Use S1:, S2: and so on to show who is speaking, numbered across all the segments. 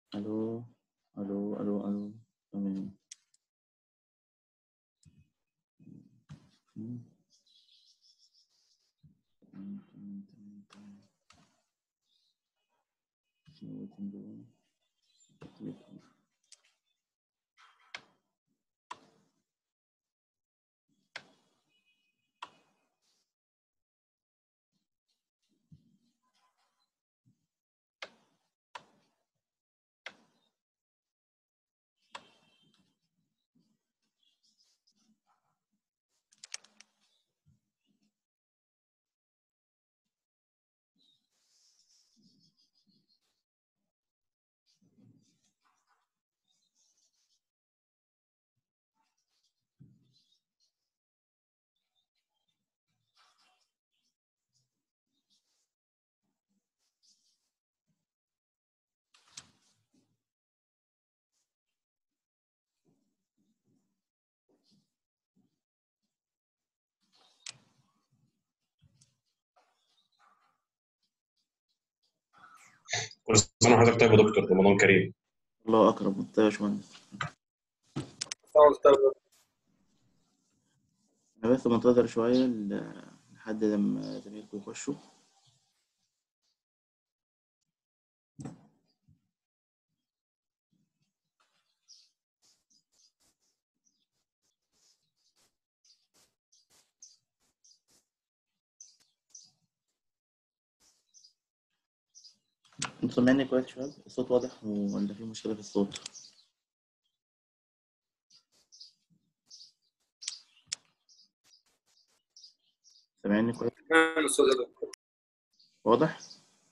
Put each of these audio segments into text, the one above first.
S1: الو الو الو الو تمام مم. تمام، تمام، تمام، تمام. waiting room. Waiting.
S2: كل سنة وحضرتك طيب يا دكتور رمضان كريم
S1: الله أكرم أنت يا باشمهندس أنا بس منتظر شوية ل- لحد لما زمايلكم يخشوا انتوا سامعيني كويس يا شباب الصوت واضح ولا في مشكلة في الصوت سامعيني كويس
S3: تمام استاذ دكتور
S1: واضح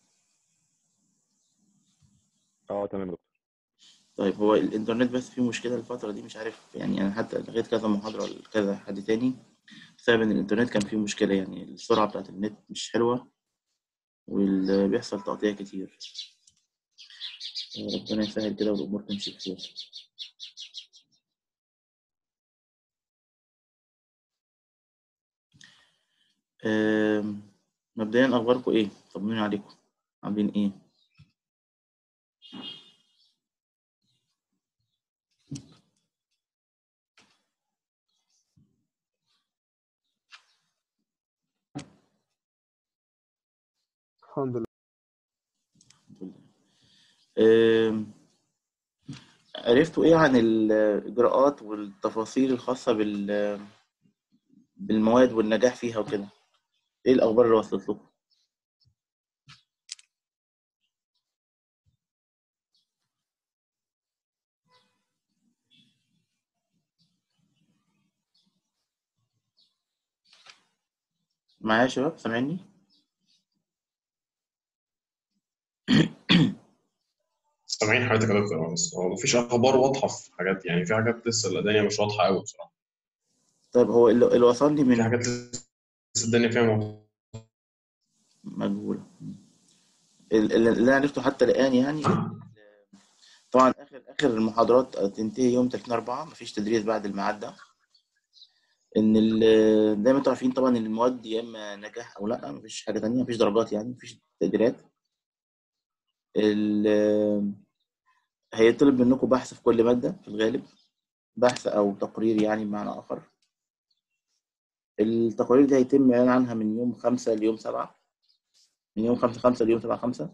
S4: اه تمام يا دكتور
S1: طيب هو الإنترنت بس فيه مشكلة الفترة دي مش عارف يعني أنا حتى لغيت كذا محاضرة لكذا حد تاني بسبب إن الإنترنت كان فيه مشكلة يعني السرعة بتاعت النت مش حلوة واللي بيحصل تقطيع كتير ربنا يسهل كده والأمور تمشي بخير آم، مبدئيا أخباركم إيه؟ طمنوني عليكم عاملين إيه؟
S4: الحمد لله
S1: الحمد لله آم، عرفتوا إيه عن الإجراءات والتفاصيل الخاصة بال بالمواد والنجاح فيها وكده؟ إيه الأخبار اللي وصلت لكم؟ معايا يا شباب سامعيني؟
S2: سامعين حضرتك يا دكتور بس هو مفيش أخبار واضحة في حاجات يعني في حاجات لسه الدنيا مش واضحة قوي بصراحة
S1: طيب هو اللي اللي وصلني
S2: في
S1: من
S2: حاجات لسه الدنيا فيها مو-
S1: مجهولة ال- ال- اللي أنا عرفته حتى الآن يعني طبعا آخر آخر المحاضرات تنتهي يوم 30 4 مفيش تدريس بعد الميعاد ده إن ال- زي ما أنتوا عارفين طبعا إن المواد يا إما نجاح أو لأ مفيش حاجة تانية مفيش درجات يعني مفيش تقديرات ال- هيطلب منكم بحث في كل مادة في الغالب بحث أو تقرير يعني بمعنى آخر التقارير دي هيتم إعلان عنها من يوم خمسة ليوم سبعة من يوم خمسة خمسة ليوم سبعة خمسة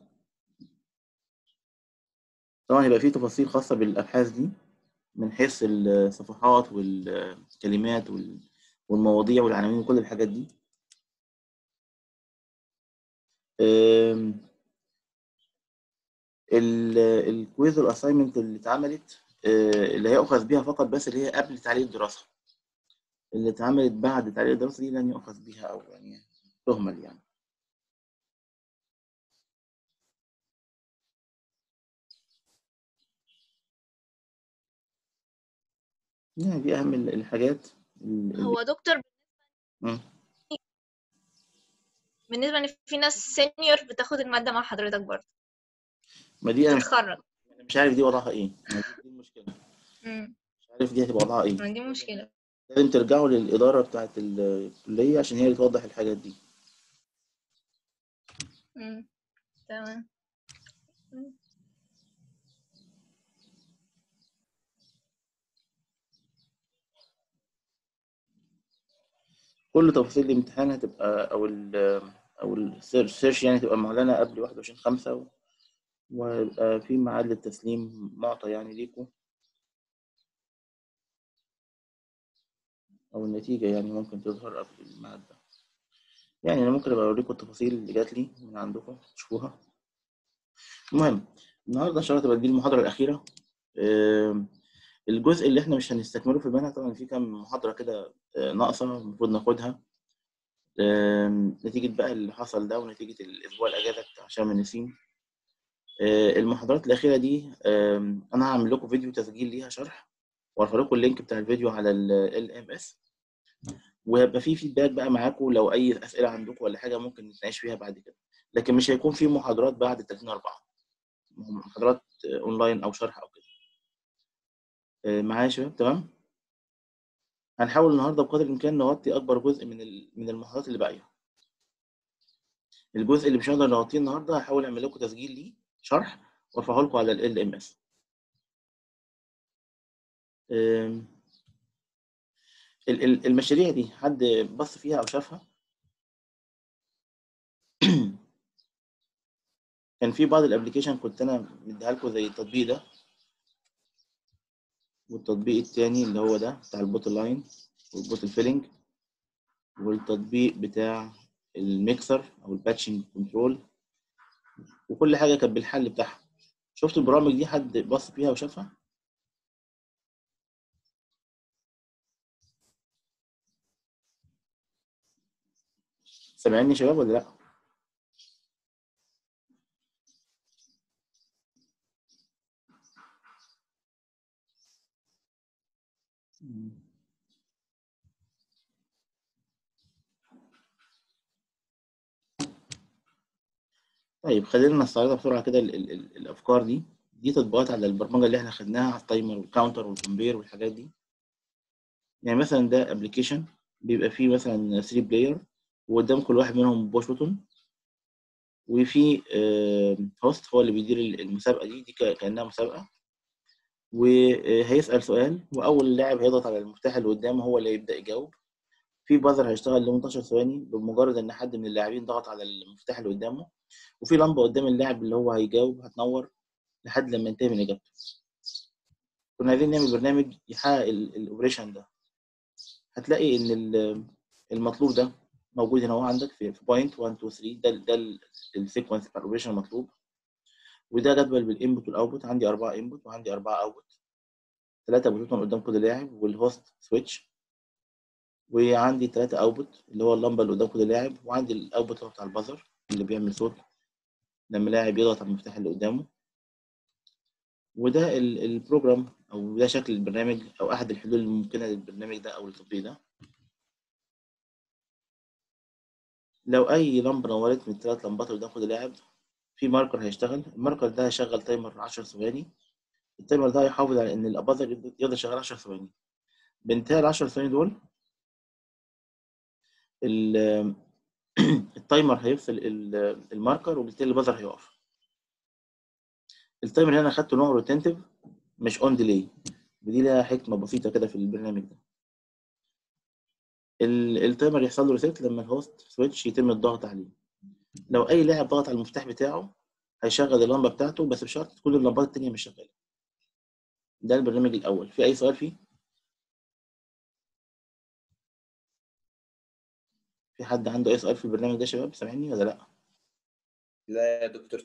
S1: طبعا هيبقى فيه تفاصيل خاصة بالأبحاث دي من حيث الصفحات والكلمات وال- والمواضيع والعناوين وكل الحاجات دي أم، ال- الكويز والاساينمنت اللي اتعملت أه، اللي هيؤخذ بيها فقط بس اللي هي قبل تعليق الدراسة اللي اتعملت بعد تعليق الدراسة دي لن يؤخذ بيها أو يعني تهمل يعني يعني دي أهم ال- الحاجات اللي
S5: هو دكتور
S1: مم.
S5: بالنسبة ان في ناس سينيور بتاخد المادة مع حضرتك برضه
S1: ما دي أنا مش
S5: تتخرج
S1: مش عارف دي وضعها إيه ما دي دي المشكلة
S5: امم
S1: مش عارف دي هتبقى وضعها إيه
S5: دي مشكلة
S1: لازم ترجعوا للإدارة بتاعة الكلية عشان هي اللي توضح الحاجات دي
S5: امم تمام مم.
S1: كل تفاصيل الامتحان هتبقى او ال او السيرش يعني تبقى معلنه قبل 21 5 ويبقى في ميعاد للتسليم معطى يعني ليكم او النتيجه يعني ممكن تظهر قبل الميعاد ده يعني انا ممكن ابقى اوريكم التفاصيل اللي جات لي من عندكم تشوفوها المهم النهارده ان شاء الله تبقى دي المحاضره الاخيره آم، الجزء اللي احنا مش هنستكمله في المنهج طبعا في كام محاضره كده آه، ناقصه المفروض ناخدها آم، نتيجه بقى اللي حصل ده ونتيجه الاسبوع الاجازه بتاع شم النسيم آه، المحاضرات الاخيره دي آم، انا هعمل لكم فيديو تسجيل ليها شرح وارفع لكم اللينك بتاع الفيديو على ال ام اس وهيبقى في فيدباك بقى معاكم لو اي اسئله عندكم ولا حاجه ممكن نتناقش فيها بعد كده لكن مش هيكون في محاضرات بعد 30 4 محاضرات آه، اونلاين او شرح او كده آه، معايا يا شباب تمام هنحاول النهارده بقدر الامكان نغطي اكبر جزء من ال- من المحاضرات اللي باقيه الجزء اللي مش هنقدر نغطيه النهارده هحاول اعمل لكم تسجيل ليه شرح وارفعه لكم على ال ام اس المشاريع دي حد بص فيها او شافها كان في بعض الابلكيشن كنت انا مديها لكم زي التطبيق ده والتطبيق التاني اللي هو ده بتاع البوت لاين والبوت فيلنج والتطبيق بتاع الميكسر او الباتشنج كنترول وكل حاجه كانت بالحل بتاعها شفت البرامج دي حد بص فيها وشافها سامعيني يا شباب ولا لا طيب خلينا نستعرضها بسرعه كده ال ال ال الافكار دي دي تطبيقات على البرمجه اللي احنا خدناها على التايمر والكاونتر والكومبير والحاجات دي يعني مثلا ده ابلكيشن بيبقى فيه مثلا 3 بلاير وقدام كل واحد منهم بوش بوتون وفي هوست هو اللي بيدير المسابقه دي دي ك- كانها مسابقه وهيسال سؤال واول لاعب هيضغط على المفتاح اللي قدامه هو اللي هيبدا يجاوب في بازر هيشتغل ل 18 ثواني بمجرد ان حد من اللاعبين ضغط على المفتاح اللي قدامه وفي لمبه قدام اللاعب اللي هو هيجاوب هتنور لحد لما ينتهي من اجابته كنا عايزين نعمل برنامج يحقق الاوبريشن ده هتلاقي ان ال- المطلوب ده موجود هنا هو عندك في في بوينت 1 2 3 ده ال- ده السيكونس بتاع الاوبريشن المطلوب وده جدول بالانبوت والاوتبوت عندي اربعه انبوت وعندي اربعه اوتبوت ثلاثه بوتون قدام كل لاعب والهوست سويتش وعندي ثلاثه اوتبوت اللي هو اللمبه اللي قدام كل لاعب وعندي الاوتبوت اللي هو بتاع البازر اللي بيعمل صوت لما لاعب يضغط على المفتاح اللي قدامه وده ال- البروجرام او ده شكل البرنامج او احد الحلول الممكنه للبرنامج ده او التطبيق ده لو اي لمبه نورت من الثلاث لمبات اللي قدام كل لاعب في ماركر هيشتغل الماركر ده هيشغل تايمر 10 ثواني التايمر ده هيحافظ على ان الاباظر يفضل شغال 10 ثواني بانتهاء ال 10 ثواني دول ال- التايمر هيفصل ال- الماركر وبالتالي البازر هيقف التايمر هنا خدته نوع روتنتيف مش اون ديلي ودي لها حكمه بسيطه كده في البرنامج ده ال- التايمر يحصل له ريسيت لما الهوست سويتش يتم الضغط عليه لو اي لاعب ضغط على المفتاح بتاعه هيشغل اللمبه بتاعته بس بشرط تكون اللمبات التانيه مش شغاله ده البرنامج الاول في اي سؤال فيه في حد عنده اي سؤال في البرنامج ده يا شباب سامعني ولا لا
S3: لا يا دكتور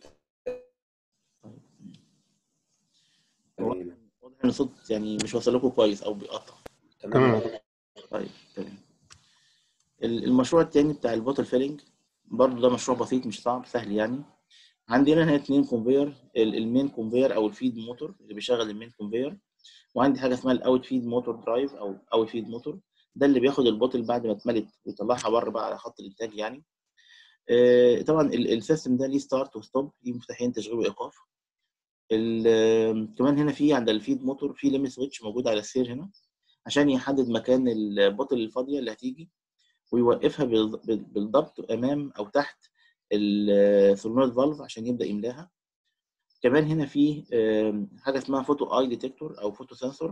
S1: هو
S3: تمام
S1: واضح ان الصوت يعني مش واصل لكم كويس او بيقطع
S3: تمام
S1: طيب تمام ال- المشروع التاني بتاع البوتل فيلنج برضه ده مشروع بسيط مش صعب سهل يعني عندنا هنا اتنين كونفير المين كونفير او الفيد موتور اللي بيشغل المين كونفير وعندي حاجه اسمها الاوت فيد موتور درايف او اوت فيد موتور ده اللي بياخد البوتل بعد ما اتملت ويطلعها بره بقى على خط الانتاج يعني آه، طبعا ال- السيستم ده ليه ستارت وستوب ليه مفتاحين تشغيل وايقاف ال- كمان هنا في عند الفيد موتور في ليميت سويتش موجود على السير هنا عشان يحدد مكان البوتل الفاضيه اللي هتيجي ويوقفها بالض- بال- بالضبط امام او تحت السولنويد فالف عشان يبدا يملاها كمان هنا في آم، حاجه اسمها فوتو اي ديتكتور او فوتو سنسور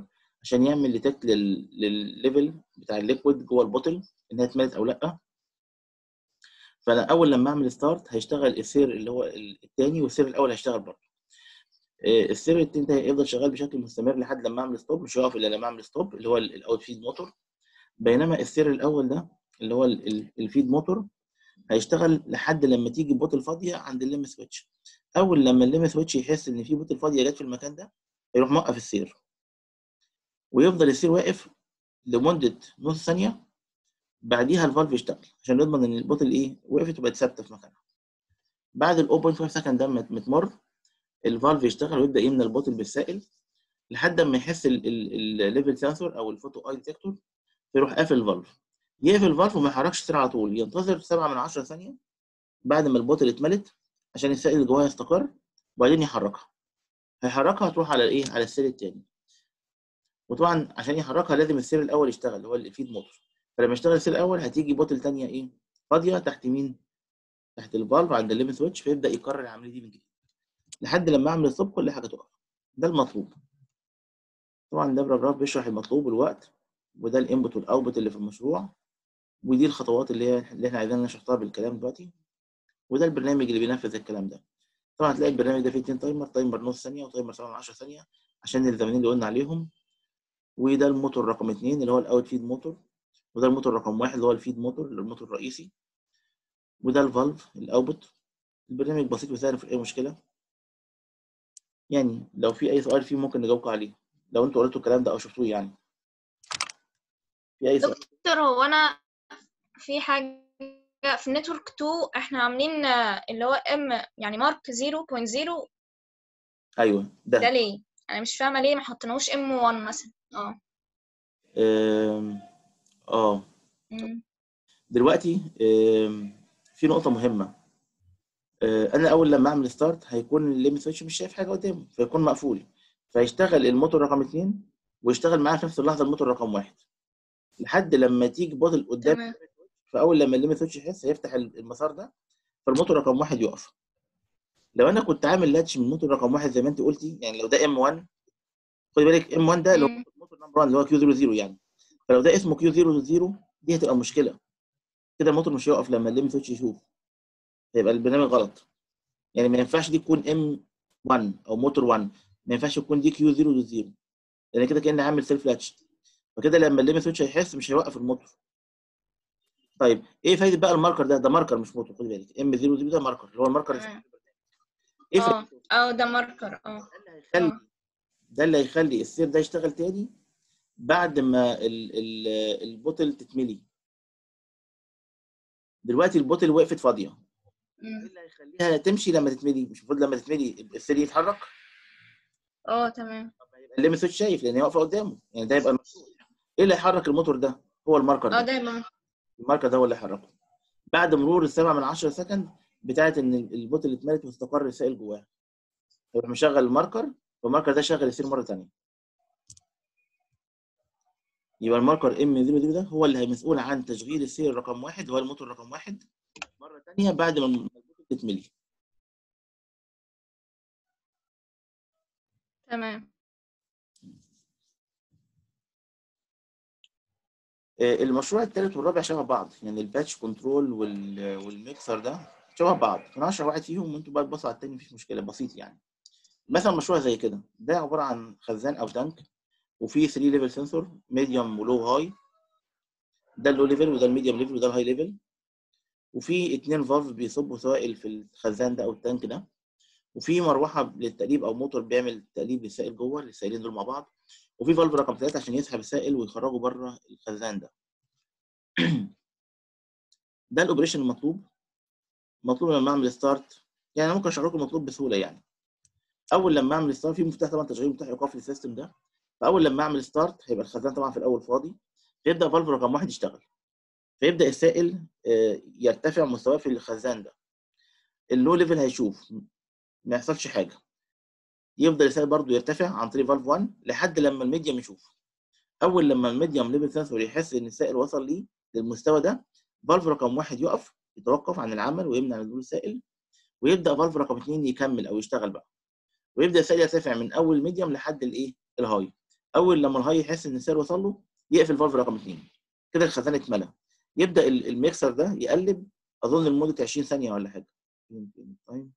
S1: عشان يعمل ديتكت للليفل بتاع الليكويد جوه البوتل انها اتملت او لا فانا اول لما اعمل ستارت هيشتغل السير اللي هو الثاني والسير الاول هيشتغل برضه آه، السير التاني ده هيفضل شغال بشكل مستمر لحد لما اعمل ستوب مش هيقف الا لما اعمل ستوب اللي هو الاوت فيد موتور بينما السير الاول ده اللي هو الفيد موتور هيشتغل لحد لما تيجي بوتل فاضيه عند الليم سويتش اول لما الليم سويتش يحس ان في بوتل فاضيه جت في المكان ده يروح موقف السير ويفضل السير واقف لمده نص ثانيه بعديها الفالف يشتغل عشان نضمن ان البوتل ايه وقفت وبقت ثابته في مكانها بعد ال 0.5 سكند ده مت- متمر الفالف يشتغل ويبدا يملى البوتل بالسائل لحد ما يحس الليفل سنسور او الفوتو اي ديتكتور فيروح قافل الفالف يقفل الفالف وما يحركش السير على طول ينتظر 7 من 10 ثانيه بعد ما البوتل اتملت عشان السائل اللي جواها يستقر وبعدين يحركها هيحركها تروح على الايه على السير الثاني وطبعا عشان يحركها لازم السير الاول يشتغل اللي هو الفيد موتور فلما يشتغل السير الاول هتيجي بوتل ثانيه ايه فاضيه تحت مين تحت الفالف عند الليمت سويتش فيبدا يكرر العمليه دي من جديد لحد لما اعمل ستوب كل حاجه تقف ده المطلوب طبعا ده باراجراف بيشرح المطلوب والوقت وده الانبوت والاوتبوت اللي في المشروع ودي الخطوات اللي هي اللي احنا عايزين نشرحها بالكلام دلوقتي وده البرنامج اللي بينفذ الكلام ده طبعا هتلاقي البرنامج ده فيه اتنين تايمر تايمر نص ثانيه وتايمر 7 من 10 ثانيه عشان الزمانين اللي قلنا عليهم وده الموتور رقم اتنين اللي هو الاوت فيد موتور وده الموتور رقم واحد اللي هو الفيد موتور اللي هو الموتور الرئيسي وده الفالف الاوتبوت البرنامج بسيط وسهل مفيش اي مشكله يعني لو في اي سؤال فيه ممكن نجاوبكم عليه لو انتوا قريتوا الكلام ده او شفتوه يعني في اي سؤال
S5: دكتور هو انا في حاجة في نتورك 2 احنا عاملين آه، اللي هو ام يعني مارك 0.0
S1: ايوه
S5: ده
S1: ده
S5: ليه؟ انا مش فاهمة ليه ما حطيناهوش ام 1 مثلا اه
S1: آم، اه
S5: مم.
S1: دلوقتي آم، في نقطه مهمه آه، انا اول لما اعمل ستارت هيكون الليمت سويتش مش شايف حاجه قدامه فيكون مقفول فيشتغل الموتور رقم اتنين ويشتغل معاه في نفس اللحظه الموتور رقم واحد لحد لما تيجي بوتل قدام
S5: تمام
S1: فاول لما الليمت سويتش يحس هيفتح المسار ده فالموتور رقم واحد يقف لو انا كنت عامل لاتش من موتور رقم واحد زي ما انت قلتي يعني لو ده ام 1 خدي بالك ام 1 ده اللي هو
S5: مم.
S1: الموتور نمبر 1 اللي هو كيو 00 يعني فلو ده اسمه كيو 00 دي هتبقى مشكله كده الموتور مش هيقف لما الليمت سويتش يشوف هيبقى البرنامج غلط يعني ما ينفعش دي تكون ام 1 او موتور 1 ما ينفعش تكون دي كيو 00 لان كده كاني عامل سيلف لاتش فكده لما الليمت سويتش هيحس مش هيوقف الموتور طيب ايه فايده بقى الماركر ده ده ماركر مش موتور خدي بالك ام 00 ده ماركر اللي هو الماركر اللي في
S5: تمام
S1: ايه
S5: اه
S1: فايدته
S5: اه ده ماركر اه
S1: ده اللي هيخلي
S5: اه
S1: ده اللي هيخلي السير ده يشتغل تاني بعد ما ال ال البوتل تتملي دلوقتي البوتل وقفت فاضيه ايه
S5: مم.
S1: اللي هيخليها تمشي لما تتملي مش المفروض لما تتملي السير يتحرك
S5: اه تمام
S1: الليمت سويتش شايف لان هي واقفه قدامه يعني ده يبقى المفروض ايه اللي هيحرك الموتور ده هو الماركر
S5: اه
S1: ده
S5: ده يبقى
S1: الماركر ده هو اللي هيحركه بعد مرور السبعة من 10 سكند بتاعت ان البوتل اتملت واستقر السائل جواها يروح مشغل الماركر والماركر ده شغل السير مره ثانيه يبقى الماركر ام 00 ده هو اللي مسؤول عن تشغيل السير رقم واحد هو الموتور رقم واحد مره ثانيه بعد ما البوتل تتملي
S5: تمام
S1: آه، المشروع الثالث والرابع شبه بعض يعني الباتش كنترول وال- والميكسر ده شبه بعض انا هشرح واحد فيهم وانتوا بقى تبصوا على التاني مفيش مشكله بسيط يعني مثلا مشروع زي كده ده عباره عن خزان او تانك وفيه 3 ليفل سنسور ميديوم ولو هاي ده اللو ليفل وده الميديوم ليفل وده الهاي ليفل وفي اتنين فالف بيصبوا سوائل في الخزان ده او التانك ده وفي مروحه للتقليب او موتور بيعمل تقليب للسائل جوه للسائلين دول مع بعض وفي فالف رقم ثلاثة عشان يسحب السائل ويخرجه بره الخزان ده ده الاوبريشن المطلوب مطلوب لما اعمل ستارت يعني أنا ممكن اشرح لكم المطلوب بسهوله يعني اول لما اعمل ستارت في مفتاح طبعا تشغيل مفتاح ايقاف للسيستم ده فاول لما اعمل ستارت هيبقى الخزان طبعا في الاول فاضي فيبدا فالف رقم واحد يشتغل فيبدا السائل آه، يرتفع مستواه في الخزان ده اللو ليفل هيشوف ما يحصلش حاجه يفضل السائل برضو يرتفع عن طريق فالف 1 لحد لما الميديوم يشوف اول لما الميديوم ليفل سنسور يحس ان السائل وصل ليه للمستوى ده فالف رقم واحد يقف يتوقف عن العمل ويمنع نزول السائل ويبدا فالف رقم اثنين يكمل او يشتغل بقى ويبدا السائل يرتفع من اول ميديوم لحد الايه الهاي اول لما الهاي يحس ان السائل وصل له يقفل فالف رقم 2 كده الخزان اتملى يبدا ال- الميكسر ده يقلب اظن لمده 20 ثانيه ولا حاجه طيب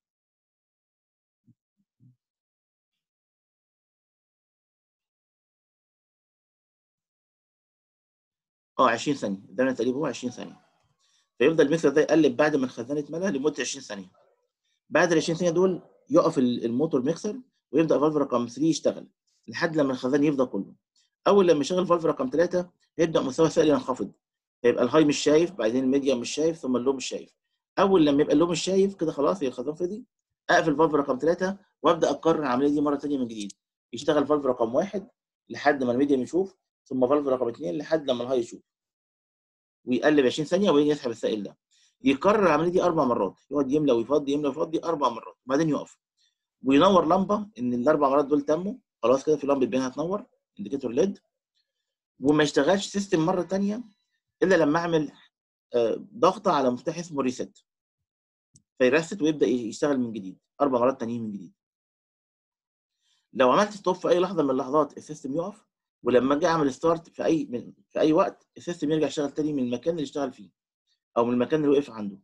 S1: اه 20 ثانيه ده تقريبا هو 20 ثانيه فيفضل الميكسر ده يقلب بعد ما الخزان اتملى لمده 20 ثانيه بعد ال 20 ثانيه دول يقف ال- الموتور ميكسر ويبدا فالف رقم 3 يشتغل لحد لما الخزان يفضى كله اول لما يشغل فالف رقم 3 يبدا مستوى السائل ينخفض هيبقى الهاي مش شايف بعدين الميديوم مش شايف ثم اللو مش شايف اول لما يبقى اللو مش شايف كده خلاص هي الخزان فضي اقفل فالف رقم 3 وابدا اكرر العمليه دي مره ثانيه من جديد يشتغل فالف رقم 1 لحد ما الميديوم يشوف ثم فالف رقم 2 لحد لما الهاي يشوف ويقلب 20 ثانيه وبعدين يسحب السائل ده يكرر العمليه دي اربع مرات يقعد يملى ويفضي يملى ويفضي اربع مرات وبعدين يقف وينور لمبه ان الاربع مرات دول تموا خلاص كده في لمبه بينها هتنور انديكيتور ليد وما يشتغلش سيستم مره ثانيه الا لما اعمل آه، ضغطه على مفتاح اسمه ريست فيرست ويبدا يشتغل من جديد اربع مرات تانيين من جديد لو عملت ستوب في اي لحظه من اللحظات السيستم يقف ولما اجي اعمل ستارت في اي من في اي وقت السيستم يرجع يشتغل تاني من المكان اللي اشتغل فيه او من المكان اللي وقف عنده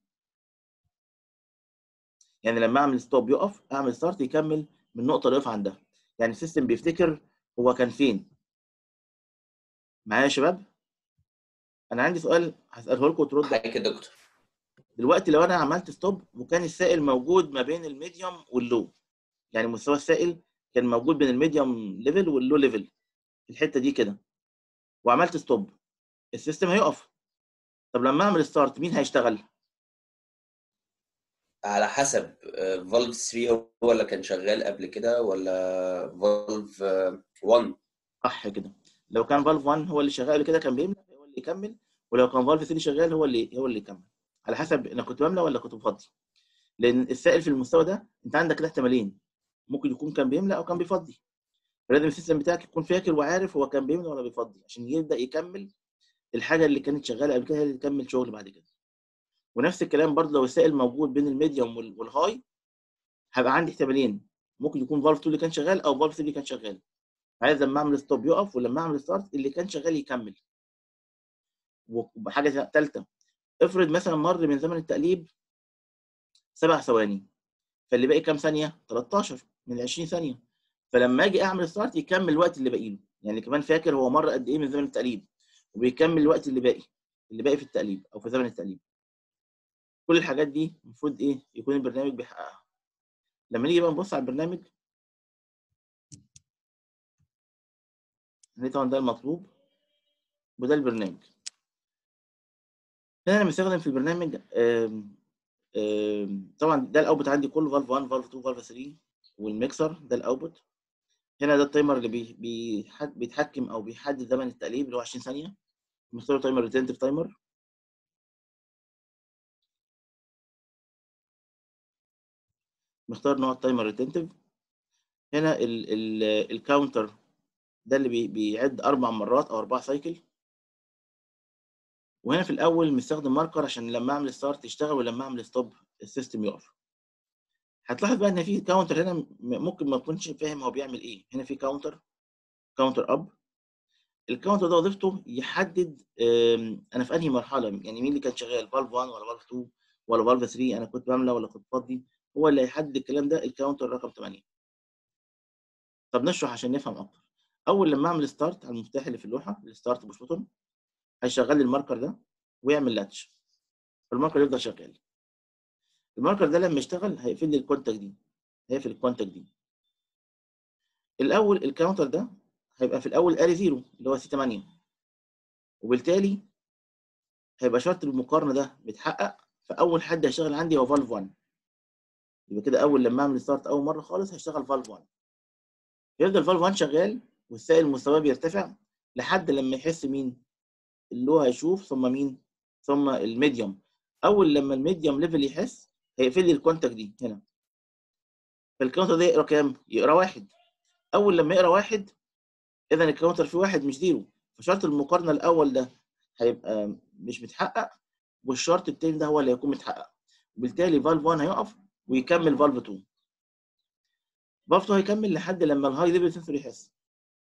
S1: يعني لما اعمل ستوب يقف اعمل ستارت يكمل من النقطه اللي وقف عندها يعني السيستم بيفتكر هو كان فين معايا يا شباب انا عندي سؤال هساله لكم وترد
S3: معاك يا دكتور
S1: دلوقتي لو انا عملت ستوب وكان السائل موجود ما بين الميديوم واللو يعني مستوى السائل كان موجود بين الميديوم ليفل واللو ليفل في الحته دي كده وعملت ستوب السيستم هيقف طب لما اعمل ستارت مين هيشتغل
S3: على حسب فالف 3 هو اللي كان شغال قبل كده ولا فالف 1
S1: صح كده لو كان فالف 1 هو اللي شغال كده كان بيملى هو اللي يكمل ولو كان فالف 3 شغال هو اللي هو اللي يكمل على حسب انا كنت بملى ولا كنت بفضي لان السائل في المستوى ده انت عندك كده احتمالين ممكن يكون كان بيملى او كان بيفضي فلازم السيستم بتاعك يكون فاكر وعارف هو كان بيملى ولا بيفضي عشان يبدا يكمل الحاجه اللي كانت شغاله قبل كده هي اللي تكمل شغل بعد كده ونفس الكلام برضه لو السائل موجود بين الميديوم وال- والهاي هيبقى عندي احتمالين ممكن يكون فالف 2 اللي كان شغال او فالف 3 اللي كان شغال عايز لما اعمل ستوب يقف ولما اعمل ستارت اللي كان شغال يكمل وحاجه ثالثه افرض مثلا مر من زمن التقليب سبع ثواني فاللي باقي كام ثانيه 13 من 20 ثانيه فلما اجي اعمل ستارت يكمل الوقت اللي باقي له يعني كمان فاكر هو مر قد ايه من زمن التقليب وبيكمل الوقت اللي باقي اللي باقي في التقليب او في زمن التقليب كل الحاجات دي المفروض ايه يكون البرنامج بيحققها لما نيجي بقى نبص على البرنامج هنلاقي طبعا ده المطلوب وده البرنامج هنا انا مستخدم في البرنامج آم، آم، طبعا ده الاوتبوت عندي كله فالف 1 فالف 2 فالف 3 والميكسر ده الاوتبوت هنا ده التايمر اللي بي بيحد- بيتحكم او بيحدد زمن التقليب اللي هو 20 ثانيه مختار تايمر ريتنتيف تايمر مختار نوع التايمر ريتنتيف هنا ال ال الكاونتر ده اللي بي بيعد اربع مرات او اربع سايكل وهنا في الاول مستخدم ماركر عشان لما اعمل ستارت يشتغل ولما اعمل ستوب السيستم يقف هتلاحظ بقى ان في كاونتر هنا م- ممكن ما تكونش فاهم هو بيعمل ايه هنا في كاونتر كاونتر اب الكاونتر ده وظيفته يحدد آم، انا في انهي مرحله يعني مين اللي كان شغال فالف 1 ولا فالف 2 ولا فالف 3 انا كنت بملى ولا كنت فاضي هو اللي هيحدد الكلام ده الكاونتر رقم 8 طب نشرح عشان نفهم اكتر اول لما اعمل ستارت على المفتاح اللي في اللوحه الستارت بوش بوتون هيشغل لي الماركر ده ويعمل لاتش الماركر يفضل شغال الماركر ده لما يشتغل هيقفل لي الكونتاكت دي هيقفل الكونتاكت دي الاول الكاونتر ده هيبقى في الاول اري زيرو اللي هو سي 8 وبالتالي هيبقى شرط المقارنه ده بيتحقق فاول حد هيشتغل عندي هو فالف 1 يبقى كده اول لما اعمل ستارت اول مره خالص هيشتغل فالف 1 يفضل فالف 1 شغال والسائل مستواه بيرتفع لحد لما يحس مين اللي هو هيشوف ثم مين ثم الميديوم اول لما الميديوم ليفل يحس هيقفل لي الكونتاكت دي هنا فالكاونتر ده يقرا كام يقرا واحد اول لما يقرا واحد اذا الكاونتر فيه واحد مش زيرو فشرط المقارنه الاول ده هيبقى مش متحقق والشرط التاني ده هو اللي هيكون متحقق وبالتالي فالف 1 هيقف ويكمل فالف 2 فالف 2 هيكمل لحد لما الهاي ليفل سنسور يحس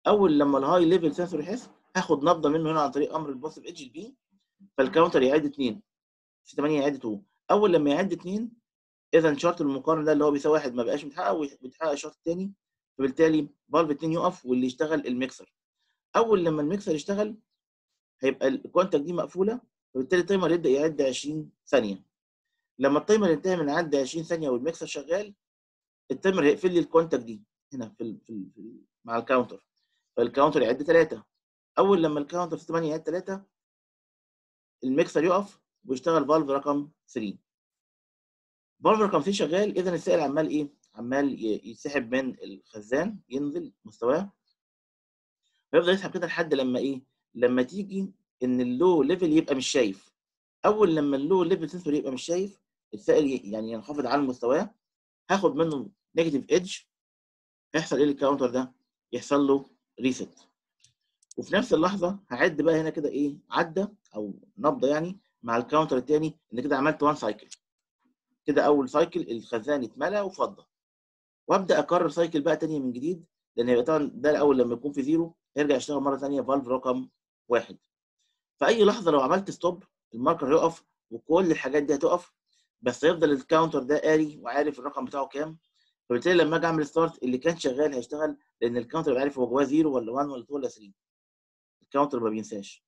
S1: اول لما الهاي ليفل سنسور يحس هاخد نبضه منه هنا عن طريق امر البوزيتيف ايدج البي فالكاونتر يعد 2 في 8 يعد 2 اول لما يعد 2 اذا شرط المقارنه ده اللي هو بيساوي واحد ما بقاش متحقق وبيتحقق الشرط الثاني فبالتالي فالف 2 يقف واللي يشتغل الميكسر اول لما الميكسر يشتغل هيبقى الكوانتك دي مقفوله فبالتالي التايمر يبدا يعد 20 ثانيه لما التايمر ينتهي من عد 20 ثانيه والميكسر شغال التايمر هيقفل لي الكوانتك دي هنا في, ال في, ال في ال مع الكاونتر فالكاونتر يعد 3 اول لما الكاونتر في 8 يعد 3 الميكسر يقف ويشتغل فالف رقم 3 فالف رقم 3 شغال اذا السائل عمال ايه عمال يسحب من الخزان ينزل مستواه ويفضل يسحب كده لحد لما ايه لما تيجي ان اللو ليفل يبقى مش شايف اول لما اللو ليفل سنسور يبقى مش شايف السائل يعني ينخفض عن مستواه هاخد منه نيجاتيف ايدج هيحصل ايه للكاونتر ده يحصل له ريست وفي نفس اللحظه هعد بقى هنا كده ايه عدى او نبضه يعني مع الكاونتر الثاني ان كده عملت وان سايكل كده اول سايكل الخزان اتملى وفضى وابدا اكرر سايكل بقى تانية من جديد لان يبقى طبعا ده الاول لما يكون في زيرو هيرجع يشتغل مره ثانيه فالف رقم واحد في اي لحظه لو عملت ستوب الماركر هيقف وكل الحاجات دي هتقف بس هيفضل الكاونتر ده قاري وعارف الرقم بتاعه كام فبالتالي لما اجي اعمل ستارت اللي كان شغال هيشتغل لان الكاونتر بيبقى عارف هو جواه 0 ولا 1 ولا 2 ولا 3 الكاونتر ما بينساش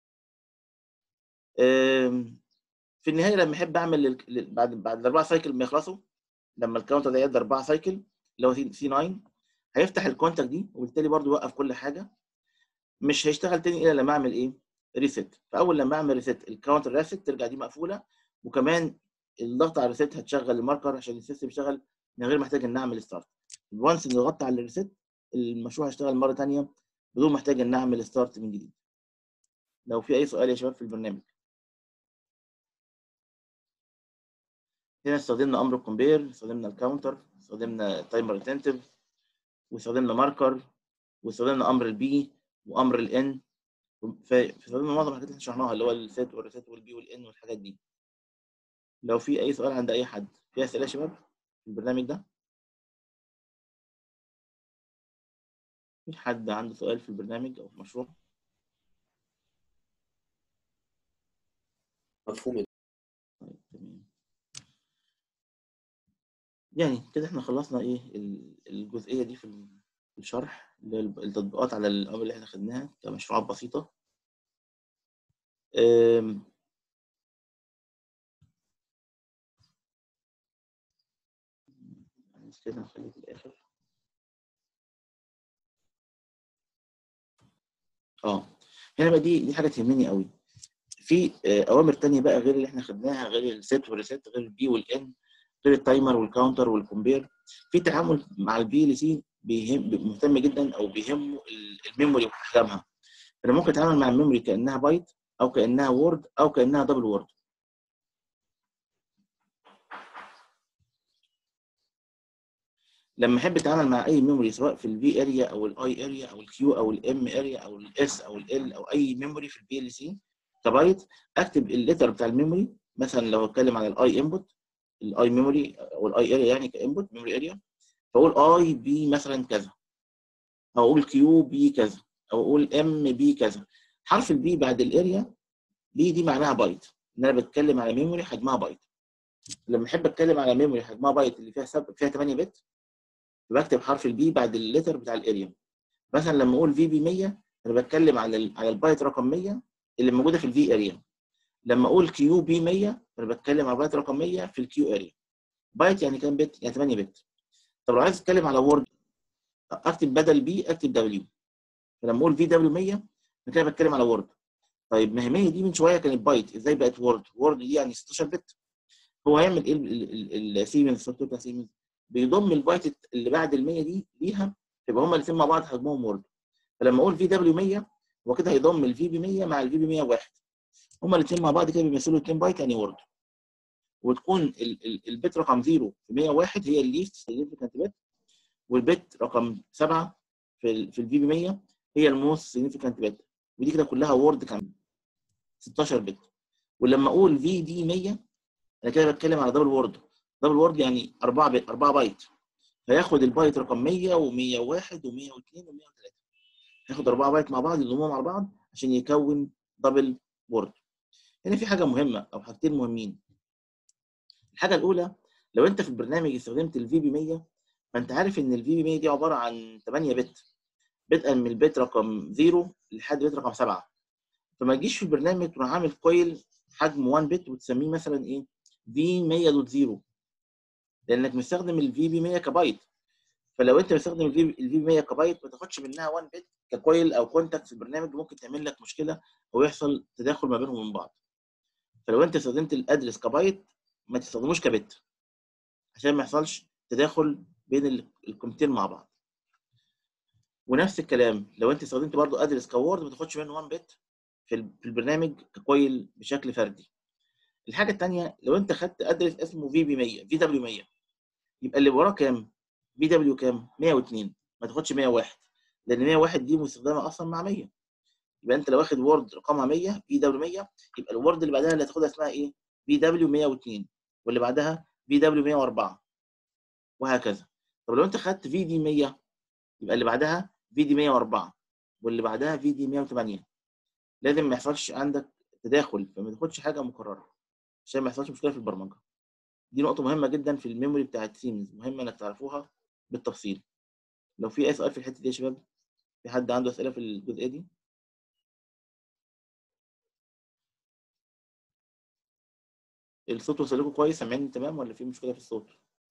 S1: في النهايه لما احب اعمل بعد بعد الاربعه سايكل ما يخلصوا لما الكاونتر ده يعد اربعه سايكل اللي هو سي 9 هيفتح الكونتاكت دي وبالتالي برضو يوقف كل حاجه مش هيشتغل تاني الا لما اعمل ايه ريست فاول لما اعمل ريست الكاونتر ريست ترجع دي مقفوله وكمان الضغط على الريست هتشغل الماركر عشان السيستم يشتغل من غير محتاج ان اعمل ستارت وانس ان ضغطت على الريست المشروع هيشتغل مره ثانيه بدون محتاج ان اعمل ستارت من جديد لو في اي سؤال يا شباب في البرنامج هنا استخدمنا امر الكومبير استخدمنا الكاونتر استخدمنا تايمر ريتنتيف واستخدمنا ماركر واستخدمنا امر البي وامر الان فاستخدمنا معظم الحاجات اللي شرحناها اللي هو السيت والريسيت والبي والان والحاجات دي لو في اي سؤال عند اي حد في اسئله يا شباب في البرنامج ده في حد عنده سؤال في البرنامج او في المشروع
S3: مفهوم
S1: طيب تمام يعني كده احنا خلصنا ايه الجزئيه دي في الشرح اللي هي التطبيقات على الامر اللي احنا خدناها كمشروعات بسيطه كده نخليه في الاخر اه هنا بقى دي دي حاجه تهمني قوي في اوامر تانية بقى غير اللي احنا خدناها غير السيت والريسيت غير البي والان غير التايمر والكاونتر والكومبير في تعامل مع البي ال سي بيهم مهتم جدا او بيهمه الميموري واحكامها انا ممكن اتعامل مع الميموري كانها بايت او كانها وورد او كانها دبل وورد لما احب اتعامل مع اي ميموري سواء في الفي اريا او الاي اريا او الكيو او الام اريا او الاس او ال او اي ميموري في البي ال سي كبايت اكتب الليتر بتاع الميموري مثلا لو اتكلم عن الاي انبوت الاي ميموري او الاي اريا يعني كانبوت ميموري اريا فاقول اي بي مثلا كذا او اقول كيو بي كذا او اقول ام بي كذا حرف البي بعد الاريا بي دي معناها بايت ان انا بتكلم على ميموري حجمها بايت لما احب اتكلم على ميموري حجمها بايت اللي فيها سب... فيها 8 بت بكتب حرف البي بعد الليتر بتاع الاريا مثلا لما اقول في بي 100 انا بتكلم على ال... على البايت رقم 100 اللي موجوده في الفي اريا لما اقول كيو بي 100 انا بتكلم على بايت رقم 100 في الكيو اريا بايت يعني كام بت يعني 8 بت طب لو عايز اتكلم على وورد اكتب بدل بي اكتب دبليو فلما اقول في دبليو 100 انا كده بتكلم على وورد طيب ما هي 100 دي من شويه كانت بايت ازاي بقت وورد وورد دي يعني 16 بت هو هيعمل ايه السيمنز السوفت وير بتاع سيمنز بيضم البايت اللي بعد ال 100 دي ليها يبقى هما الاثنين مع بعض حجمهم وورد فلما اقول في دبليو 100 هو كده هيضم الفي بي 100 مع الفي بي 101 هما الاثنين مع بعض كده بيمثلوا 2 بايت يعني وورد وتكون ال ال البت رقم 0 في 101 هي الليست سيجنفيكانت بت والبت رقم 7 في ال في الفي بي 100 هي الموست سيجنفيكانت بت ودي كده كلها وورد كام 16 بت ولما اقول في دي 100 انا كده بتكلم على دبل وورد دبل وورد يعني 4 بت 4 بايت فياخد البايت رقم 100 و101 و102 و103 هياخد 4 بايت مع بعض يضمهم على بعض عشان يكون دبل وورد هنا في حاجه مهمه او حاجتين مهمين الحاجه الاولى لو انت في البرنامج استخدمت الفي بي 100 فانت عارف ان الفي بي 100 دي عباره عن 8 بت بدءا من البيت رقم 0 لحد بيت رقم 7 فما تجيش في البرنامج تروح عامل كويل حجم 1 بت وتسميه مثلا ايه في 100.0 لانك مستخدم الفي بي 100 كبايت فلو انت مستخدم الفي بي 100 كبايت ما تاخدش منها 1 بت ككويل او كونتاكت في البرنامج ممكن تعمل لك مشكله او يحصل تداخل ما بينهم من بعض فلو انت استخدمت الادرس كبايت ما تستخدموش كبت عشان ما يحصلش تداخل بين ال- القيمتين مع بعض ونفس الكلام لو انت استخدمت برضو ادرس كوورد ما تاخدش منه 1 بت في ال- في البرنامج ككويل بشكل فردي الحاجه الثانيه لو انت خدت ادرس اسمه في بي 100 في دبليو 100 يبقى اللي وراه كام في دبليو كام 102 ما تاخدش 101 لان 101 دي مستخدمه اصلا مع 100 يبقى انت لو واخد وورد رقمها 100 في دبليو 100 يبقى الوورد اللي بعدها اللي هتاخدها اسمها ايه في دبليو 102 واللي بعدها في دبليو 104 وهكذا طب لو انت خدت في دي 100 يبقى اللي بعدها في دي 104 واللي بعدها في دي 108 لازم ما يحصلش عندك تداخل فما تاخدش حاجه مكرره عشان ما يحصلش مشكله في البرمجه دي نقطه مهمه جدا في الميموري بتاعت سيمنز مهمه انك تعرفوها بالتفصيل لو في اي سؤال في الحته دي يا شباب في حد عنده اسئله في الجزئيه دي الصوت وصل لكم كويس سامعيني تمام ولا في مشكله في الصوت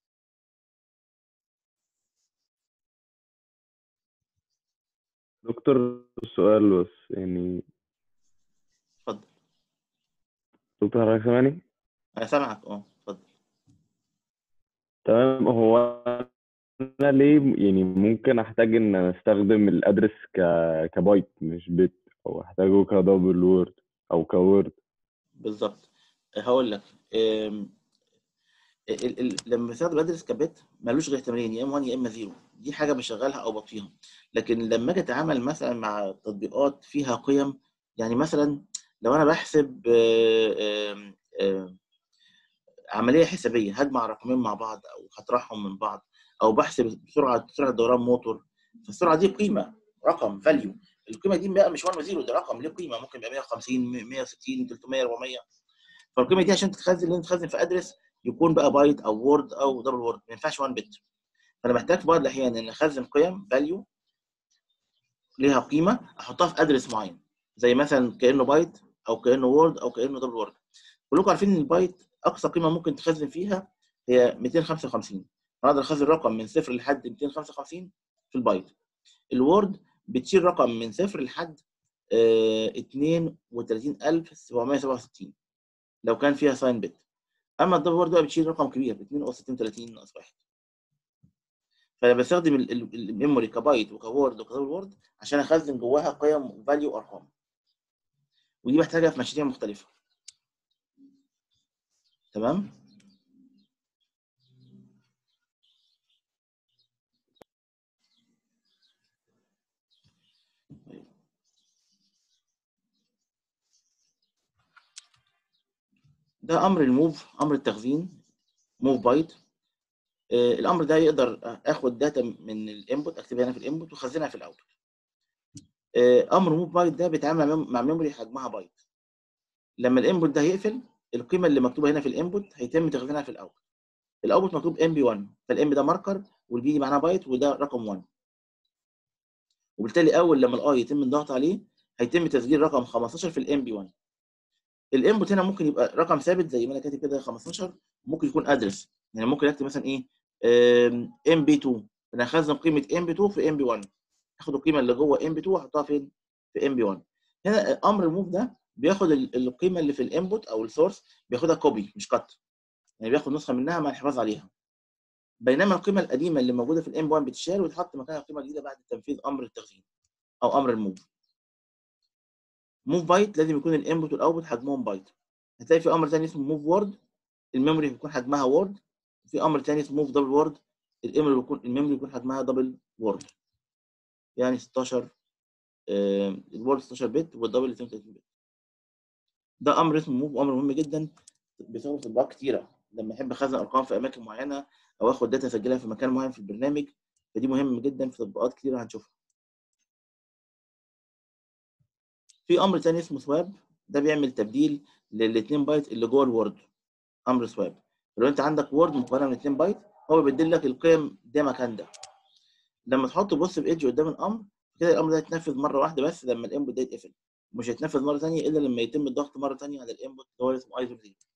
S4: دكتور سؤال بس يعني
S1: اتفضل
S4: دكتور حضرتك سامعني؟
S1: انا سامعك اه اتفضل
S4: تمام هو انا ليه يعني ممكن احتاج ان أنا استخدم الادرس ك كبايت مش بت او احتاجه كدبل وورد او كوورد
S1: بالظبط هقول لك أم، ال- ال- لما بستخدم ادرس كبت ملوش غير احتمالين يا اما 1 يا اما 0 دي حاجه بشغلها او بطفيها لكن لما اجي اتعامل مثلا مع تطبيقات فيها قيم يعني مثلا لو انا بحسب آه، آم، آم، عمليه حسابيه هجمع رقمين مع بعض او هطرحهم من بعض او بحسب سرعه سرعه دوران موتور فالسرعه دي قيمه رقم فاليو القيمه دي بقى مش 1 و0 ده رقم ليه قيمه ممكن يبقى 150 160 300 400 فالقيمه دي عشان تتخزن لازم تتخزن في ادرس يكون بقى بايت او وورد او دبل وورد ما ينفعش 1 بت فانا محتاج في بعض الاحيان ان اخزن قيم فاليو ليها قيمه احطها في ادرس معين زي مثلا كانه بايت او كانه وورد او كانه دبل وورد كلكم عارفين ان البايت اقصى قيمه ممكن تخزن فيها هي 255 انا اقدر اخزن رقم من صفر لحد 255 في البايت الوورد بتشيل رقم من صفر لحد آه، 32767 لو كان فيها ساين بت اما الدبل وورد بقى بتشيل رقم كبير 2 اس 32 ناقص 1 فانا بستخدم ال- ال- الميموري كبايت وكوورد وكدبل وورد عشان اخزن جواها قيم فاليو وارقام ودي محتاجه في مشاريع مختلفه تمام ده امر الموف امر التخزين موف بايت آه، الامر ده يقدر اخد داتا من الانبوت اكتبها هنا في الانبوت واخزنها في الاوتبوت آه، امر موف بايت ده بيتعامل مع ميم- مع ميموري حجمها بايت لما الانبوت ده يقفل القيمه اللي مكتوبه هنا في الانبوت هيتم تخزينها في الاوتبوت الاوتبوت مكتوب ام بي 1 فالام ده ماركر والبي دي معناها بايت وده رقم 1 وبالتالي اول لما الاي يتم الضغط عليه هيتم تسجيل رقم 15 في الام بي 1 الانبوت هنا ممكن يبقى رقم ثابت زي ما انا كاتب كده 15 ممكن يكون ادرس يعني ممكن اكتب مثلا ايه ام بي 2 انا هخزن قيمه ام بي 2 في ام بي 1 اخد القيمه اللي جوه ام بي 2 واحطها فين في ام بي 1 هنا امر الموف ده بياخد ال- القيمه اللي في الانبوت او السورس بياخدها كوبي مش كات يعني بياخد نسخه منها مع الحفاظ عليها بينما القيمه القديمه اللي موجوده في الام 1 بتتشال وتتحط مكانها قيمه جديده بعد تنفيذ امر التخزين او امر الموف موف بايت لازم يكون الانبوت والاوتبوت حجمهم بايت هتلاقي في امر ثاني اسمه موف وورد الميموري بيكون حجمها وورد في امر ثاني اسمه موف دبل وورد الميموري بيكون الميموري بيكون حجمها دبل وورد يعني 16 آه، الوورد 16 بت والدبل 32 بت ده امر اسمه موف امر مهم جدا بيستخدم في تطبيقات كتيره لما احب اخزن ارقام في اماكن معينه او اخد داتا اسجلها في مكان معين في البرنامج فدي مهم جدا في تطبيقات كتيره هنشوفها في امر تاني اسمه سواب ده بيعمل تبديل للاثنين بايت اللي جوه الوورد امر سواب لو انت عندك وورد مكونه من 2 بايت هو بيبدل لك القيم ده مكان ده لما تحط بص بايدج قدام الامر كده الامر ده يتنفذ مره واحده بس لما الانبوت ده يتقفل مش هيتنفذ مره ثانيه الا لما يتم الضغط مره ثانيه على الانبوت اللي هو اسمه ايزو دي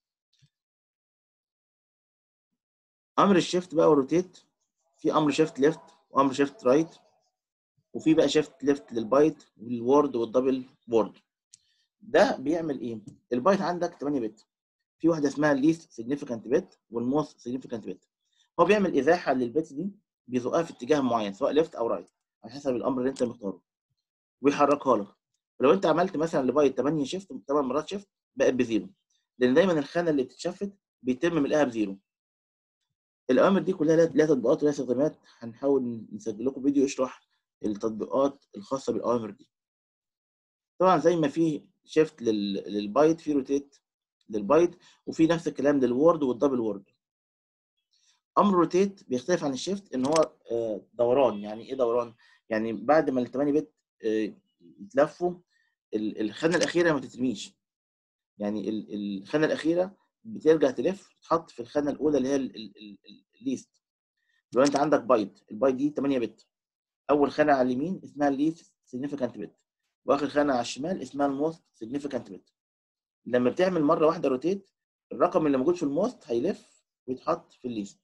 S1: امر الشيفت بقى والروتيت في امر شيفت ليفت وامر شيفت رايت وفي بقى شيفت ليفت للبايت والوورد والدبل وورد ده بيعمل ايه البايت عندك 8 بت في واحده اسمها الليست سيجنيفيكانت بت والموست سيجنيفيكانت بت هو بيعمل ازاحه للبت دي بيزقها في اتجاه معين سواء ليفت او رايت على حسب الامر اللي انت مختاره ويحركها لك ولو انت عملت مثلا لبايت 8 شيفت 8 مرات شيفت بقت بزيرو لان دايما الخانه اللي بتتشفت بيتم ملئها بزيرو الاوامر دي كلها لها تطبيقات ولها استخدامات هنحاول نسجل لكم فيديو يشرح التطبيقات الخاصه بالاوامر دي طبعا زي ما في شيفت للبايت في روتيت للبايت وفي نفس الكلام للوورد والدبل وورد امر روتيت بيختلف عن الشيفت ان هو دوران يعني ايه دوران يعني بعد ما ال 8 بت يتلفوا الخانه الاخيره ما تترميش يعني الخانه الاخيره بترجع تلف تتحط في الخانه الاولى اللي هي الليست لو انت عندك بايت البايت دي 8 بت اول خانه على اليمين اسمها الليست سيجنيفيكانت بت واخر خانه على الشمال اسمها الموست سيجنيفيكانت بت لما بتعمل مره واحده روتيت الرقم اللي موجود في الموست هيلف ويتحط في الليست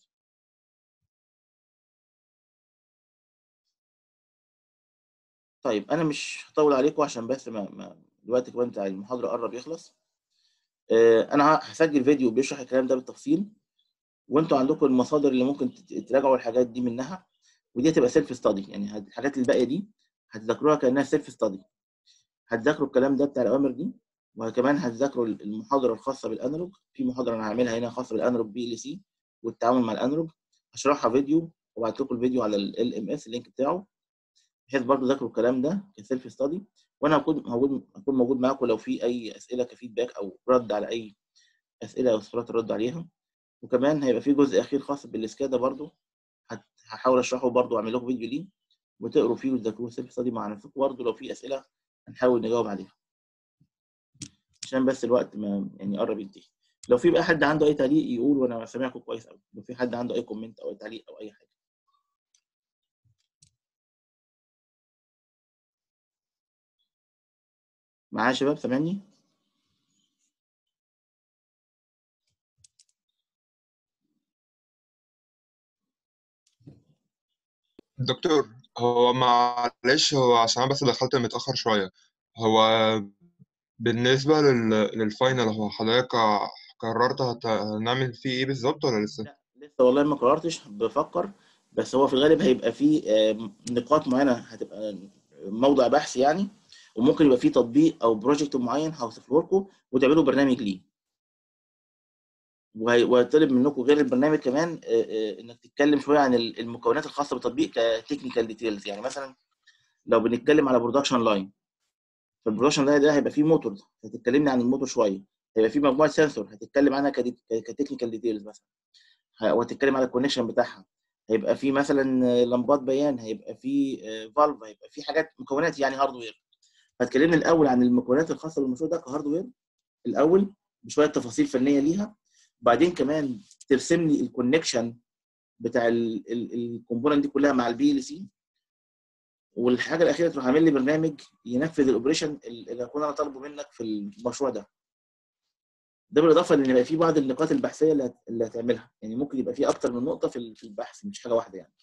S1: طيب انا مش هطول عليكم عشان بس ما, ما الوقت كمان بتاع المحاضره قرب يخلص آه انا هسجل فيديو بيشرح الكلام ده بالتفصيل وانتوا عندكم المصادر اللي ممكن تراجعوا الحاجات دي منها ودي هتبقى سيلف ستادي يعني الحاجات الباقيه دي هتذاكروها كانها سيلف ستادي هتذاكروا الكلام ده بتاع الاوامر دي وكمان هتذاكروا المحاضره الخاصه بالانالوج في محاضره انا هعملها هنا خاصه بالانالوج بي ال سي والتعامل مع الانالوج هشرحها فيديو وابعت لكم الفيديو على ال ام اس اللينك بتاعه بحيث برضه تذاكروا الكلام ده كسيلف ستادي وانا هكون موجود هكون موجود معاكم لو في اي اسئله كفيدباك او رد على اي اسئله او سؤالات الرد عليها وكمان هيبقى في جزء اخير خاص بالسكادا برضه هحاول اشرحه برضه واعمل لكم فيديو ليه وتقروا فيه وتذاكروه سيلف ستادي مع نفسكم برضه لو في اسئله هنحاول نجاوب عليها عشان بس الوقت ما يعني قرب ينتهي لو في بقى حد عنده اي تعليق يقول وانا سامعكم كويس قوي لو في حد عنده اي كومنت او اي تعليق او اي حاجه معايا يا شباب سامعني
S6: دكتور هو معلش هو عشان أنا بس دخلت متأخر شوية هو بالنسبة لل... للفاينل هو حضرتك قررت هت... هنعمل فيه ايه بالظبط ولا لسه؟
S1: لا لسه والله ما قررتش بفكر بس هو في الغالب هيبقى فيه نقاط معينه هتبقى موضع بحث يعني وممكن يبقى فيه تطبيق او بروجكت معين هوصفه لكم وتعملوا برنامج ليه وهيطلب منكم غير البرنامج كمان انك تتكلم شويه عن المكونات الخاصه بالتطبيق كتكنيكال ديتيلز يعني مثلا لو بنتكلم على برودكشن لاين فالبرودكشن لاين ده هيبقى فيه موتور هتتكلمني عن الموتور شويه هيبقى فيه مجموعه سنسور هتتكلم عنها كتكنيكال ديتيلز مثلا وهتتكلم على الكونكشن بتاعها هيبقى فيه مثلا لمبات بيان هيبقى فيه فالف هيبقى فيه حاجات مكونات يعني هاردوير هتكلمني الاول عن المكونات الخاصه بالمشروع ده كهاردوير الاول بشويه تفاصيل فنيه ليها وبعدين كمان ترسم لي الكونكشن بتاع الكومبوننت دي كلها مع البي ال سي والحاجه الاخيره تروح عامل لي برنامج ينفذ الاوبريشن اللي هكون انا طالبه منك في المشروع ده ده بالاضافه ان يبقى في بعض النقاط البحثيه اللي هتعملها يعني ممكن يبقى في اكتر من نقطه في البحث مش حاجه واحده يعني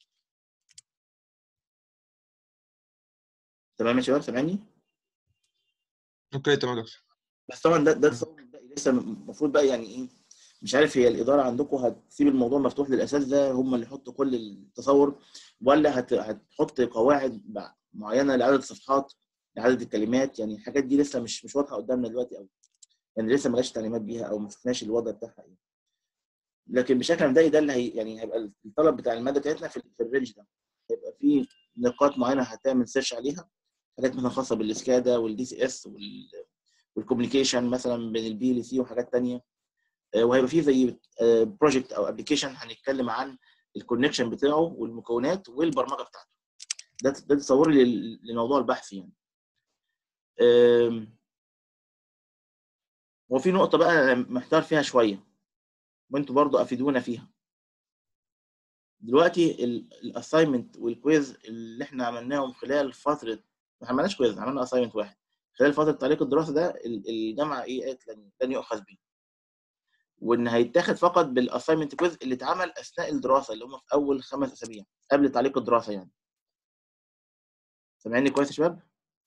S1: تمام يا شباب سامعني
S6: اوكي تمام دكتور
S1: بس طبعا ده ده تصور مبدئي لسه المفروض بقى يعني ايه مش عارف هي الاداره عندكم هتسيب الموضوع مفتوح للاساتذه هم اللي يحطوا كل التصور ولا هت... هتحط قواعد معينه لعدد الصفحات لعدد الكلمات يعني الحاجات دي لسه مش مش واضحه قدامنا دلوقتي قوي يعني لسه ما جاش تعليمات بيها او ما شفناش الوضع بتاعها ايه لكن بشكل مبدئي ده اللي هي يعني هيبقى الطلب بتاع الماده بتاعتنا في, في الرينج ده هيبقى في نقاط معينه هتعمل سيرش عليها حاجات مثلا خاصه بالسكادا والدي سي اس وال والكوميونيكيشن مثلا بين البي ال سي وحاجات ثانيه وهيبقى فيه زي بروجكت او ابلكيشن هنتكلم عن الكونكشن بتاعه والمكونات والبرمجه بتاعته ده ده تصور لي لموضوع البحث يعني أم، وفي نقطة بقى أنا محتار فيها شوية وانتوا برضو افيدونا فيها دلوقتي الاساينمنت والكويز اللي احنا عملناهم خلال فترة ما عملناش كويز عملنا اساينمنت واحد خلال فترة تعليق الدراسة ده ال- الجامعة ايه قالت لن, لن يؤخذ به وان هيتاخد فقط بالاساينمنت كويز اللي اتعمل اثناء الدراسة اللي هم في اول خمس اسابيع قبل تعليق الدراسة يعني سامعيني كويس يا شباب؟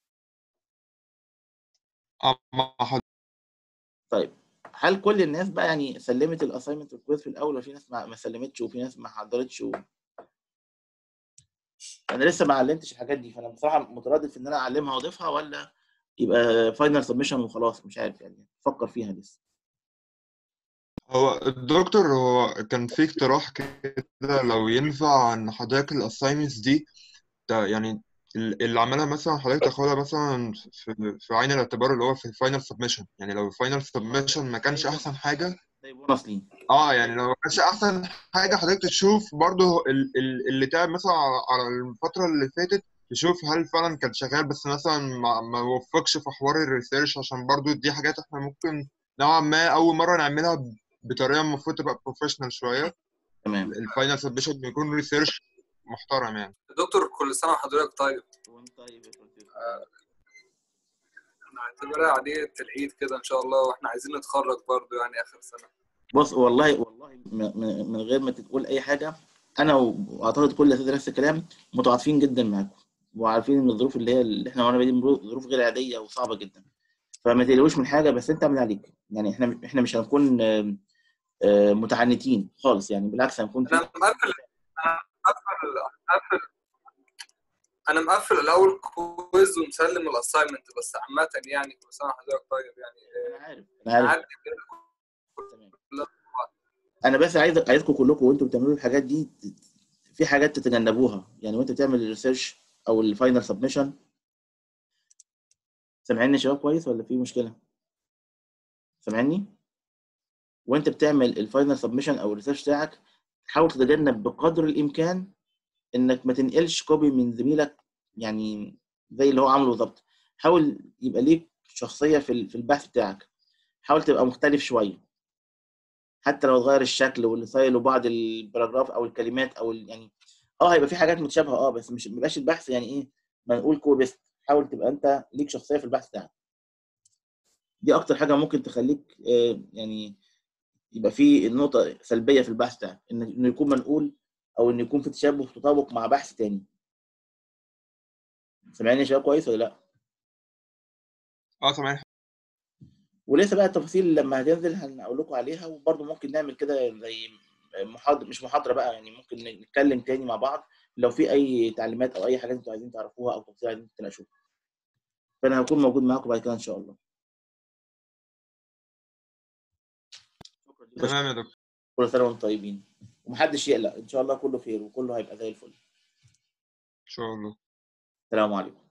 S6: آه، مع حضرتك
S1: طيب هل كل الناس بقى يعني سلمت الاساينمنت والكويز في الاول وفي ناس ما ما سلمتش وفي ناس ما حضرتش و... انا لسه ما علمتش الحاجات دي فانا بصراحه متردد في ان انا اعلمها واضيفها ولا يبقى فاينل سبمشن وخلاص مش عارف يعني فكر فيها لسه
S6: هو الدكتور هو كان في اقتراح كده لو ينفع ان حضرتك الاساينمنتس دي ده يعني ال- اللي عملها مثلا حضرتك تاخدها مثلا في في عين الاعتبار اللي هو في الفاينل سبمشن يعني لو الفاينل سبمشن ما كانش احسن حاجه
S1: زي بونص ليه
S6: اه يعني لو ما كانش احسن حاجه حضرتك تشوف برضه ال- ال- اللي تعب مثلا على على الفتره اللي فاتت تشوف هل فعلا كان شغال بس مثلا ما, ما وفقش في حوار الريسيرش عشان برضه دي حاجات احنا ممكن نوعا ما اول مره نعملها ب- بطريقه المفروض تبقى بروفيشنال شويه
S1: تمام
S6: الفاينل سبمشن بيكون ريسيرش محترم يعني
S7: دكتور كل سنة وحضرتك طيب
S1: وانت طيب يا فندم.
S7: نعتبرها عادية العيد كده إن شاء الله وإحنا عايزين نتخرج برضو يعني آخر سنة
S1: بص والله والله م- م- من غير ما تقول اي حاجه انا واعتقد كل الاساتذه نفس الكلام متعاطفين جدا معاكم وعارفين ان الظروف اللي هي اللي احنا مرينا بيها دي ظروف غير عاديه وصعبه جدا فما تقلقوش من حاجه بس انت اعمل عليك يعني احنا احنا مش هنكون آم، آه، متعنتين خالص يعني بالعكس هنكون في
S7: أنا مقفل أنا مقفل مقفل أنا مقفل الأول كويز ومسلم الأساينمنت بس عامة يعني كل سنة وحضرتك طيب يعني
S1: انا عارف انا عارف
S7: نعدي
S1: تمام انا بس عايز عايزكم كلكم وانتوا بتعملوا الحاجات دي في حاجات تتجنبوها يعني وانت بتعمل الريسيرش او الفاينل سبمشن سامعيني يا شباب كويس ولا في مشكله سامعني وانت بتعمل الفاينل سبمشن او الريسيرش بتاعك حاول تتجنب بقدر الامكان انك ما تنقلش كوبي من زميلك يعني زي اللي هو عمله بالظبط حاول يبقى ليك شخصيه في ال- في البحث بتاعك حاول تبقى مختلف شويه حتى لو تغير الشكل والستايل وبعض الباراجراف او الكلمات او ال- يعني اه هيبقى في حاجات متشابهه اه بس مش ميبقاش البحث يعني ايه ما نقول كوبي بيست حاول تبقى انت ليك شخصيه في البحث بتاعك دي اكتر حاجه ممكن تخليك آه، يعني يبقى في نقطه سلبيه في البحث بتاعك ان انه يكون منقول او ان يكون في تشابه تطابق مع بحث تاني سامعني يا شباب كويس ولا لا
S6: اه تمام
S1: ولسه بقى التفاصيل لما هتنزل هنقول لكم عليها وبرضه ممكن نعمل كده زي محاضرة مش محاضرة بقى يعني ممكن نتكلم تاني مع بعض لو في أي تعليمات أو أي حاجات أنتوا عايزين تعرفوها أو تفاصيل عايزين تناقشوها فأنا هكون موجود معاكم بعد كده إن شاء الله شكرا لكم
S6: تمام يا دكتور
S1: كل سنة وأنتم طيبين ومحدش يقلق إن شاء الله كله خير وكله هيبقى زي الفل
S6: ان شاء الله
S1: السلام عليكم